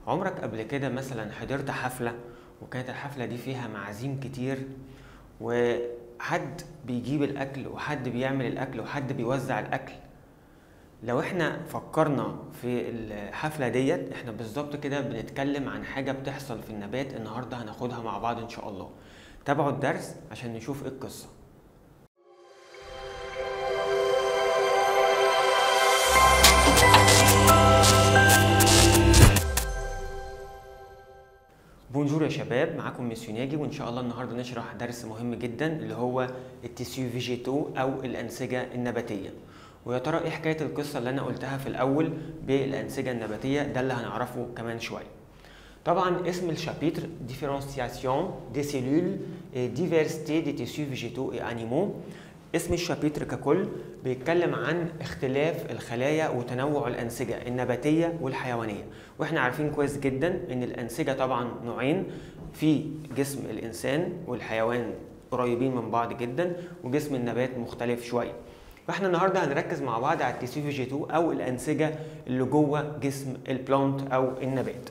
عمرك قبل كده مثلا حضرت حفلة وكانت الحفلة دي فيها معازيم كتير وحد بيجيب الأكل وحد بيعمل الأكل وحد بيوزع الأكل لو احنا فكرنا في الحفلة ديت احنا بالظبط كده بنتكلم عن حاجة بتحصل في النبات النهاردة هناخدها مع بعض ان شاء الله تابعوا الدرس عشان نشوف ايه القصة بونجور يا شباب معاكم ميسيو ناجي وان شاء الله النهارده نشرح درس مهم جدا اللي هو التيسيو فيجيتو او الانسجه النباتيه ويا ترى ايه حكايه القصه اللي انا قلتها في الاول بالانسجه النباتيه ده اللي هنعرفه كمان شويه طبعا اسم الشابيتر ديفيرونسياسيون دي سيلول et diversité des tissus végétaux et animaux اسم الشابيتر ككل بيتكلم عن اختلاف الخلايا وتنوع الانسجه النباتيه والحيوانيه واحنا عارفين كويس جدا ان الانسجه طبعا نوعين في جسم الانسان والحيوان قريبين من بعض جدا وجسم النبات مختلف شويه فاحنا النهارده هنركز مع بعض على التيسيو فيجيتو او الانسجه اللي جوه جسم البلانت او النبات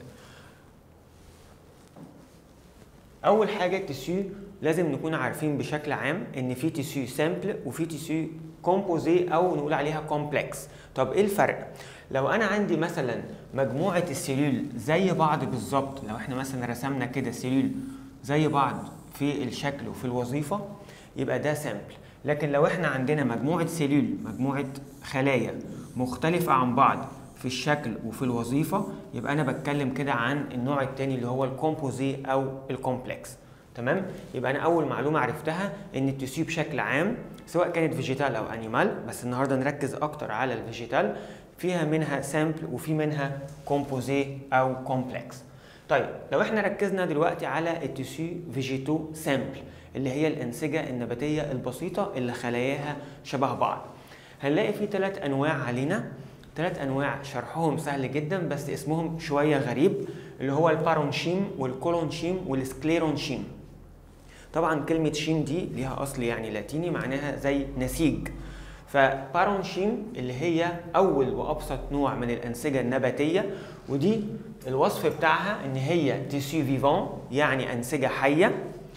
اول حاجه التيسيو لازم نكون عارفين بشكل عام ان في تيسيو سامبل وفي تيسيو كومبوزي او نقول عليها كومبلكس طب ايه الفرق لو انا عندي مثلا مجموعه السيلول زي بعض بالظبط لو احنا مثلا رسمنا كده سيلول زي بعض في الشكل وفي الوظيفه يبقى ده سامبل لكن لو احنا عندنا مجموعه سيلول مجموعه خلايا مختلفه عن بعض في الشكل وفي الوظيفه يبقى انا بتكلم كده عن النوع الثاني اللي هو الكومبوزي او الكومبلكس تمام يبقى انا اول معلومه عرفتها ان التسيو بشكل عام سواء كانت فيجيتال او انيمال بس النهارده نركز اكتر على الفيجيتال فيها منها سامبل وفي منها كومبوزي او كومبلكس طيب لو احنا ركزنا دلوقتي على التسيو فيجيتو سامبل اللي هي الانسجه النباتيه البسيطه اللي خلاياها شبه بعض هنلاقي في ثلاث انواع علينا ثلاث انواع شرحهم سهل جدا بس اسمهم شويه غريب اللي هو البارونشيم والكولونشيم والسكليرونشيم طبعا كلمة شين دي ليها أصل يعني لاتيني معناها زي نسيج فبارونشيم اللي هي أول وأبسط نوع من الأنسجة النباتية ودي الوصف بتاعها إن هي تيسيو فيفون يعني أنسجة حية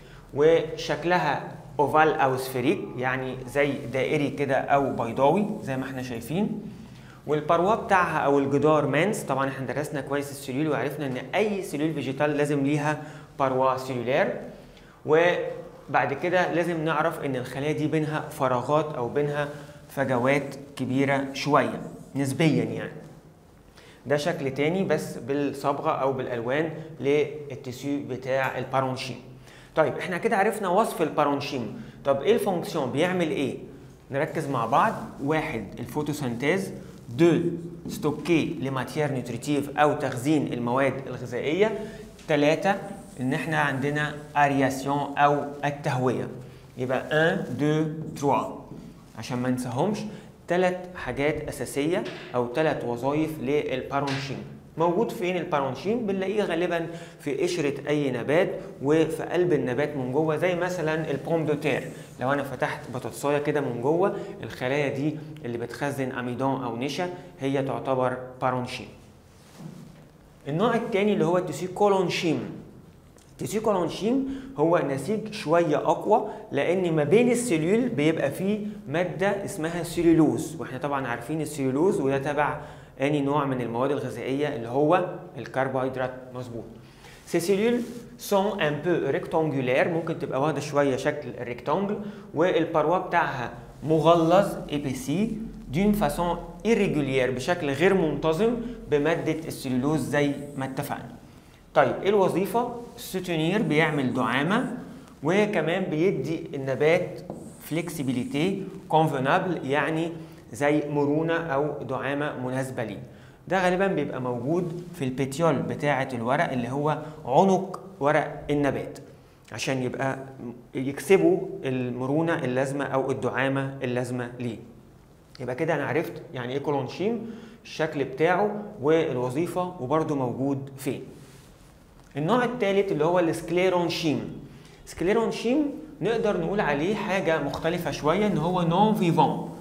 وشكلها اوفال او سفيريك يعني زي دائري كده او بيضاوي زي ما احنا شايفين والباروا بتاعها او الجدار مانس طبعا احنا درسنا كويس السيلول وعرفنا ان اي سيلول فيجيتال لازم ليها باروا سيلولير وبعد كده لازم نعرف ان الخلايا دي بينها فراغات او بينها فجوات كبيره شويه نسبيا يعني ده شكل تاني بس بالصبغه او بالالوان للتسيو بتاع البارونشيم طيب احنا كده عرفنا وصف البارونشيم طب ايه الفونكسيون بيعمل ايه نركز مع بعض واحد الفوتوسينثيز دو ستوكي لماتيير نوتريتيف او تخزين المواد الغذائيه ثلاثة ان احنا عندنا ارياسيون او التهويه يبقى 1 2 3 عشان ما ننساهمش ثلاث حاجات اساسيه او ثلاث وظائف للبارونشيم موجود فين البارونشيم بنلاقيه غالبا في قشره اي نبات وفي قلب النبات من جوه زي مثلا البوم دو تير لو انا فتحت بطاطسايه كده من جوه الخلايا دي اللي بتخزن اميدون او نشا هي تعتبر بارونشيم النوع الثاني اللي هو التسيو كولونشيم التسيو كولونشيم هو نسيج شويه اقوى لان ما بين السيلول بيبقى فيه ماده اسمها سيلولوز واحنا طبعا عارفين السيلولوز وده تبع اني نوع من المواد الغذائيه اللي هو الكربوهيدرات مظبوط Ces cellules sont un peu rectangulaires ممكن تبقى واخده شويه شكل الريكتانجل والباروا بتاعها مغلظ ايبيسي دون فاسون irrégulière بشكل غير منتظم بماده السلولوز زي ما اتفقنا. طيب ايه الوظيفه؟ السوتونير بيعمل دعامه وكمان بيدي النبات فليكسيبيليتي كونفنابل يعني زي مرونه او دعامه مناسبه ليه. ده غالبا بيبقى موجود في البيتيول بتاعه الورق اللي هو عنق ورق النبات عشان يبقى يكسبوا المرونه اللازمه او الدعامه اللازمه ليه. يبقى كده انا عرفت يعني ايه كولونشيم الشكل بتاعه والوظيفه وبرده موجود فين. النوع الثالث اللي هو السكليرونشيم. سكليرونشيم نقدر نقول عليه حاجه مختلفه شويه ان هو نون فيفون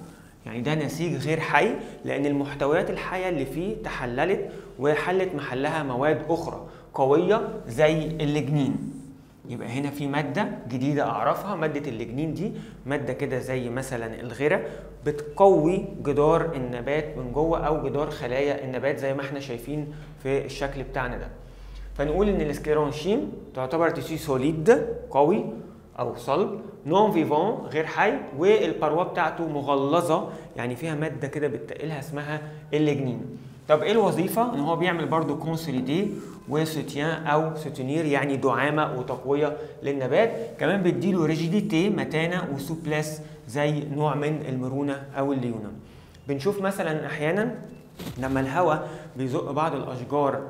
يعني ده نسيج غير حي لان المحتويات الحيه اللي فيه تحللت وحلت محلها مواد اخرى قويه زي اللجنين يبقى هنا في ماده جديده اعرفها ماده اللجنين دي ماده كده زي مثلا الغيره بتقوي جدار النبات من جوه او جدار خلايا النبات زي ما احنا شايفين في الشكل بتاعنا ده فنقول ان السكليرونشيم تعتبر تيسي سوليد قوي او صلب نون فيفون غير حي والباروا بتاعته مغلظه يعني فيها ماده كده بتقلها اسمها الليجنين طب ايه الوظيفه ان هو بيعمل برضو كونسوليدي وسوتيان او سوتينير يعني دعامه وتقويه للنبات كمان بيديله ريجيديتي متانه وسوبلس زي نوع من المرونه او الليونه بنشوف مثلا احيانا لما الهواء بيزق بعض الاشجار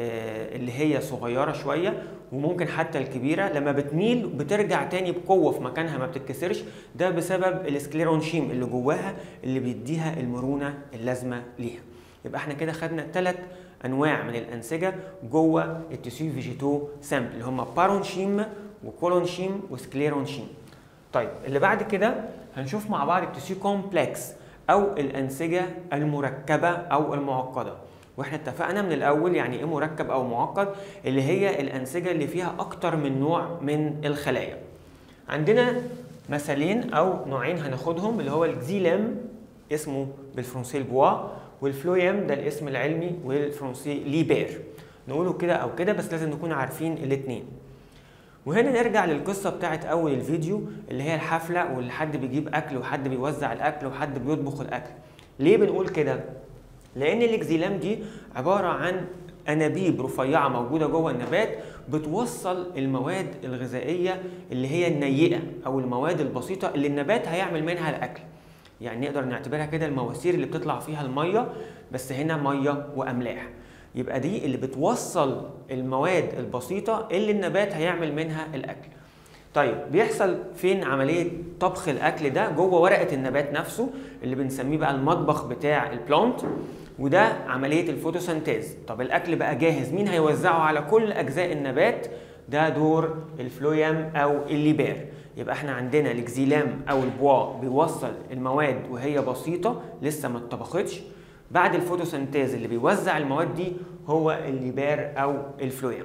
اللي هي صغيره شويه وممكن حتى الكبيره لما بتميل بترجع تاني بقوه في مكانها ما بتتكسرش ده بسبب السكليرونشيم اللي جواها اللي بيديها المرونه اللازمه ليها يبقى احنا كده خدنا ثلاث انواع من الانسجه جوه التسيو فيجيتو سامبل اللي هم بارونشيم وكولونشيم وسكليرونشيم طيب اللي بعد كده هنشوف مع بعض التسيو كومبلكس او الانسجه المركبه او المعقده واحنا اتفقنا من الاول يعني ايه مركب او معقد اللي هي الانسجه اللي فيها اكتر من نوع من الخلايا عندنا مثالين او نوعين هناخدهم اللي هو الجزيلام اسمه بالفرنسي البوا والفلويام ده الاسم العلمي والفرنسي ليبير نقوله كده او كده بس لازم نكون عارفين الاثنين وهنا نرجع للقصة بتاعت أول الفيديو اللي هي الحفلة واللي حد بيجيب أكل وحد بيوزع الأكل وحد بيطبخ الأكل. ليه بنقول كده؟ لان الاكزيلام دي عباره عن انابيب رفيعه موجوده جوه النبات بتوصل المواد الغذائيه اللي هي النيئه او المواد البسيطه اللي النبات هيعمل منها الاكل يعني نقدر نعتبرها كده المواسير اللي بتطلع فيها الميه بس هنا ميه واملاح يبقى دي اللي بتوصل المواد البسيطه اللي النبات هيعمل منها الاكل طيب بيحصل فين عمليه طبخ الاكل ده جوه ورقه النبات نفسه اللي بنسميه بقى المطبخ بتاع البلانت وده عمليه الفوتوسنتيز طب الاكل بقى جاهز مين هيوزعه على كل اجزاء النبات ده دور الفلويام او الليبير يبقى احنا عندنا الاكزيلام او البوا بيوصل المواد وهي بسيطه لسه ما اتطبختش بعد الفوتوسنتيز اللي بيوزع المواد دي هو الليبير او الفلويام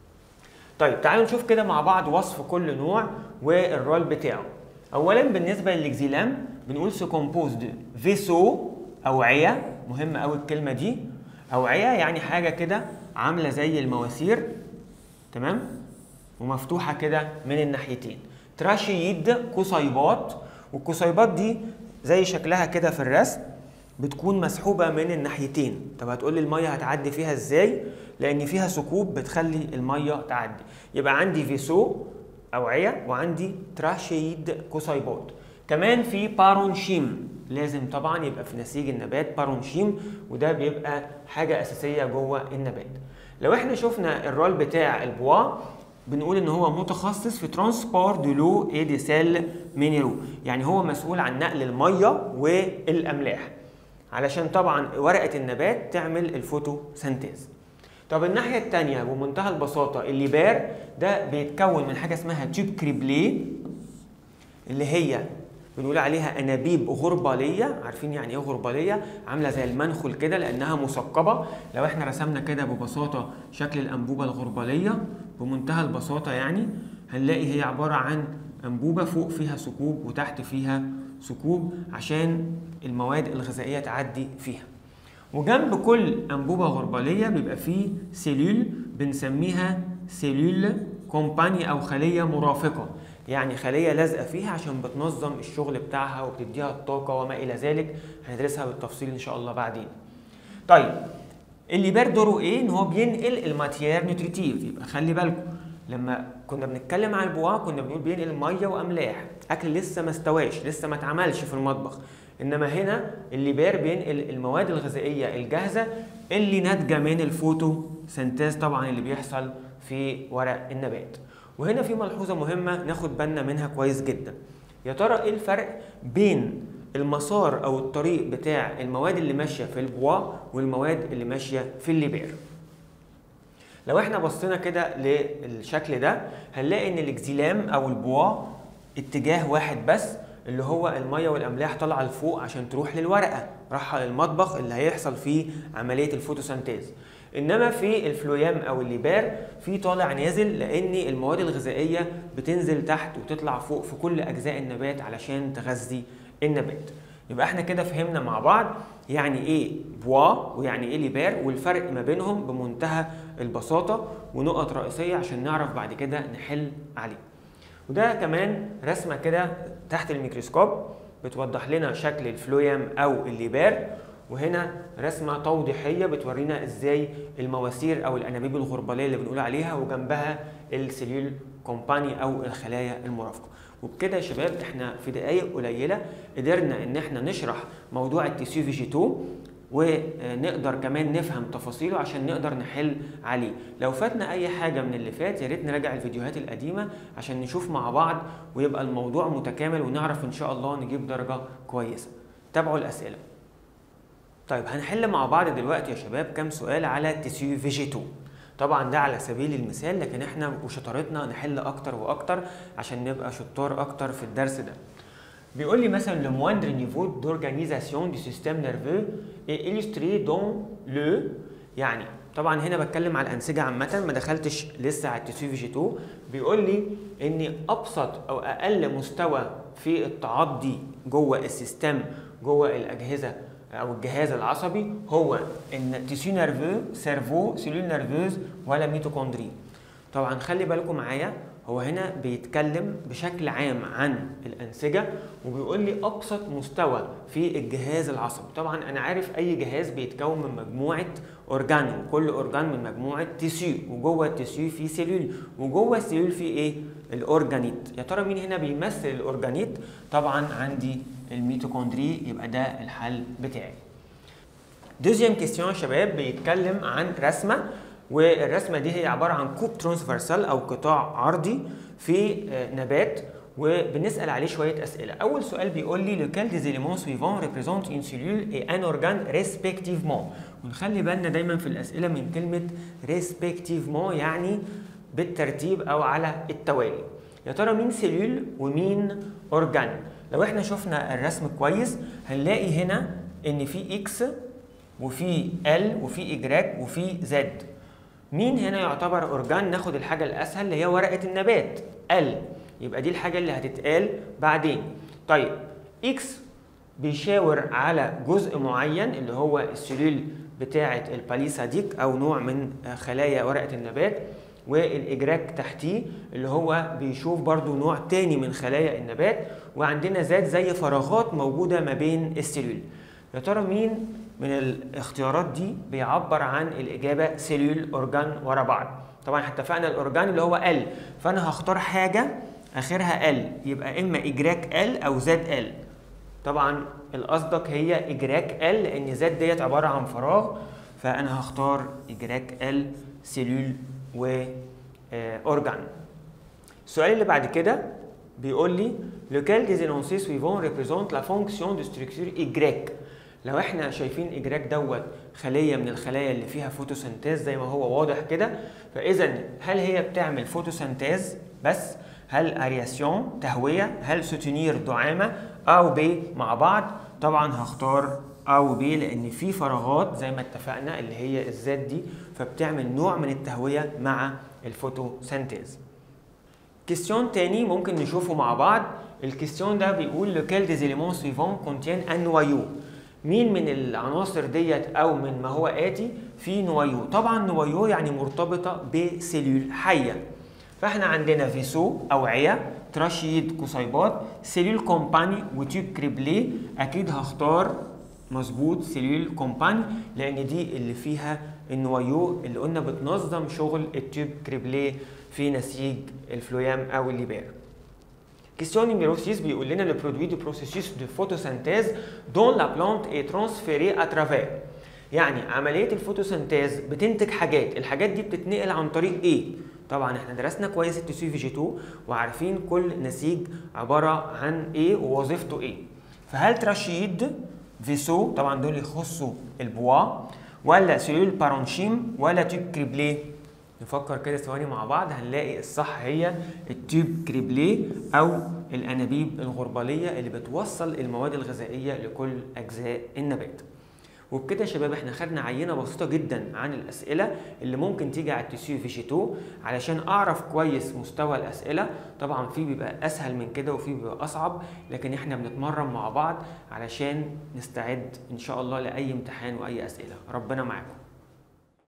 طيب تعالوا نشوف كده مع بعض وصف كل نوع والرول بتاعه اولا بالنسبه للاكزيلام بنقول سو كومبوز دو فيسو اوعيه مهمه قوي الكلمه دي اوعيه يعني حاجه كده عامله زي المواسير تمام ومفتوحه كده من الناحيتين تراشيد قصيبات والقصيبات دي زي شكلها كده في الرسم بتكون مسحوبه من الناحيتين طب هتقول لي الميه هتعدي فيها ازاي لان فيها ثقوب بتخلي الميه تعدي يبقى عندي فيسو اوعيه وعندي تراشيد قصيبات كمان في بارونشيم لازم طبعا يبقى في نسيج النبات بارونشيم وده بيبقى حاجه اساسيه جوه النبات لو احنا شفنا الرول بتاع البوا بنقول ان هو متخصص في ترانسبور دو لو اي دي سيل مينيرو يعني هو مسؤول عن نقل الميه والاملاح علشان طبعا ورقه النبات تعمل الفوتوسنتيز طب الناحيه الثانيه بمنتهى البساطه الليبار ده بيتكون من حاجه اسمها تيوب كريبلي اللي هي بنقول عليها انابيب غرباليه عارفين يعني ايه غرباليه عامله زي المنخل كده لانها مثقبه لو احنا رسمنا كده ببساطه شكل الانبوبه الغرباليه بمنتهى البساطه يعني هنلاقي هي عباره عن انبوبه فوق فيها ثقوب وتحت فيها ثقوب عشان المواد الغذائيه تعدي فيها وجنب كل انبوبه غرباليه بيبقى فيه سيلول بنسميها سيلول كومباني او خليه مرافقه يعني خليه لازقه فيها عشان بتنظم الشغل بتاعها وبتديها الطاقه وما الى ذلك هندرسها بالتفصيل ان شاء الله بعدين طيب الليبر دوره ايه ان هو بينقل الماتيير نيوتريتيف يبقى خلي بالكم لما كنا بنتكلم عن البوا كنا بنقول بينقل ميه واملاح اكل لسه ما استواش لسه ما اتعملش في المطبخ انما هنا الليبير بينقل المواد الغذائيه الجاهزه اللي ناتجه من الفوتو سنتاز طبعا اللي بيحصل في ورق النبات وهنا في ملحوظه مهمه ناخد بالنا منها كويس جدا يا ترى ايه الفرق بين المسار او الطريق بتاع المواد اللي ماشيه في البوا والمواد اللي ماشيه في الليبير لو احنا بصينا كده للشكل ده هنلاقي ان الاكزيلام او البوا اتجاه واحد بس اللي هو الميه والاملاح طالعه لفوق عشان تروح للورقه راحه للمطبخ اللي هيحصل فيه عمليه الفوتوسنتيز انما في الفلويام او الليبار في طالع نازل لان المواد الغذائيه بتنزل تحت وتطلع فوق في كل اجزاء النبات علشان تغذي النبات يبقى احنا كده فهمنا مع بعض يعني ايه بوا ويعني ايه ليبار والفرق ما بينهم بمنتهى البساطه ونقط رئيسيه عشان نعرف بعد كده نحل عليه وده كمان رسمه كده تحت الميكروسكوب بتوضح لنا شكل الفلويام او الليبار وهنا رسمه توضيحيه بتورينا ازاي المواسير او الانابيب الغرباليه اللي بنقول عليها وجنبها السيلول كومباني او الخلايا المرافقه وبكده يا شباب احنا في دقائق قليله قدرنا ان احنا نشرح موضوع التيسيو فيجيتو ونقدر كمان نفهم تفاصيله عشان نقدر نحل عليه لو فاتنا اي حاجه من اللي فات يا ريت نراجع الفيديوهات القديمه عشان نشوف مع بعض ويبقى الموضوع متكامل ونعرف ان شاء الله نجيب درجه كويسه تابعوا الاسئله طيب هنحل مع بعض دلوقتي يا شباب كام سؤال على تيسيو فيجيتو طبعا ده على سبيل المثال لكن احنا وشطارتنا نحل اكتر واكتر عشان نبقى شطار اكتر في الدرس ده بيقول لي مثلا le moindre niveau d'organisation du système nerveux est illustré dans le يعني طبعا هنا بتكلم على الانسجه عامه ما دخلتش لسه على التسوي فيجيتو بيقول لي ان ابسط او اقل مستوى في التعضي جوه السيستم جوه الاجهزه او الجهاز العصبي هو ان تيسيو نيرفو سيرفو سيلول نيرفوز ولا ميتوكوندري طبعا خلي بالكم معايا هو هنا بيتكلم بشكل عام عن الانسجه وبيقول لي ابسط مستوى في الجهاز العصبي طبعا انا عارف اي جهاز بيتكون من مجموعه اورجان وكل اورجان من مجموعه تيسيو وجوه التيسيو في سيلول وجوه السيلول في ايه الاورجانيت يا ترى مين هنا بيمثل الاورجانيت طبعا عندي الميتوكوندري يبقى ده الحل بتاعي دوزيام كيستيون يا شباب بيتكلم عن رسمه والرسمه دي هي عباره عن كوب ترانسفرسال او قطاع عرضي في نبات وبنسال عليه شويه اسئله اول سؤال بيقول لي lequel des éléments suivants représente une cellule et un organe respectivement ونخلي بالنا دايما في الاسئله من كلمه respectivement يعني بالترتيب او على التوالي يا ترى مين سيلول ومين اورجان لو احنا شفنا الرسم كويس هنلاقي هنا ان في اكس وفي ال وفي اجراك وفي زد مين هنا يعتبر اورجان ناخد الحاجه الاسهل اللي هي ورقه النبات ال يبقى دي الحاجه اللي هتتقال بعدين طيب اكس بيشاور على جزء معين اللي هو السلول بتاعه الباليساديك او نوع من خلايا ورقه النبات والاجراك تحتيه اللي هو بيشوف برضو نوع تاني من خلايا النبات وعندنا زاد زي فراغات موجوده ما بين السلول يا ترى مين من الاختيارات دي بيعبر عن الاجابه سيلول اورجان ورا بعض طبعا اتفقنا الاورجان اللي هو ال فانا هختار حاجه اخرها ال يبقى اما اجراك ال او زد ال طبعا القصدك هي اجراك ال لان زد ديت عباره عن فراغ فانا هختار اجراك ال سيلول و اورجان السؤال اللي بعد كده بيقول لي lequel des énoncés suivants représente la fonction de structure Y لو احنا شايفين اجراك دوت خليه من الخلايا اللي فيها فوتوسنتاز زي ما هو واضح كده فاذا هل هي بتعمل فوتوسنتاز بس هل ارياسيون تهويه هل سوتينير دعامه او ب مع بعض طبعا هختار او ب لان في فراغات زي ما اتفقنا اللي هي الذات دي فبتعمل نوع من التهويه مع الفوتوسنتاز كيستيون تاني ممكن نشوفه مع بعض الكيستيون ده بيقول lequel des éléments suivants contient un noyau مين من العناصر ديت او من ما هو اتي في نويو طبعا نويو يعني مرتبطه بسيلول حيه فاحنا عندنا فيسو اوعيه تراشيد قصيبات سيلول كومباني وتيوب كريبلي اكيد هختار مظبوط سيلول كومباني لان دي اللي فيها النويو اللي قلنا بتنظم شغل التيوب كريبلي في نسيج الفلويام او الليبير Question numéro 6 بيقول لنا le produit du processus de photosynthèse dont la plante est transférée à travers يعني عملية الفوتوسنتاز بتنتج حاجات الحاجات دي بتتنقل عن طريق ايه طبعا احنا درسنا كويس التسوي في جي 2 وعارفين كل نسيج عبارة عن ايه ووظيفته ايه فهل تراشيد فيسو طبعا دول يخصوا البوا ولا سيلول بارونشيم ولا تيوب كريبلي نفكر كده ثواني مع بعض هنلاقي الصح هي التيوب كريبليه او الانابيب الغرباليه اللي بتوصل المواد الغذائيه لكل اجزاء النبات وبكده يا شباب احنا خدنا عينه بسيطه جدا عن الاسئله اللي ممكن تيجي على التسيو في جي 2 علشان اعرف كويس مستوى الاسئله طبعا في بيبقى اسهل من كده وفي بيبقى اصعب لكن احنا بنتمرن مع بعض علشان نستعد ان شاء الله لاي امتحان واي اسئله ربنا معاكم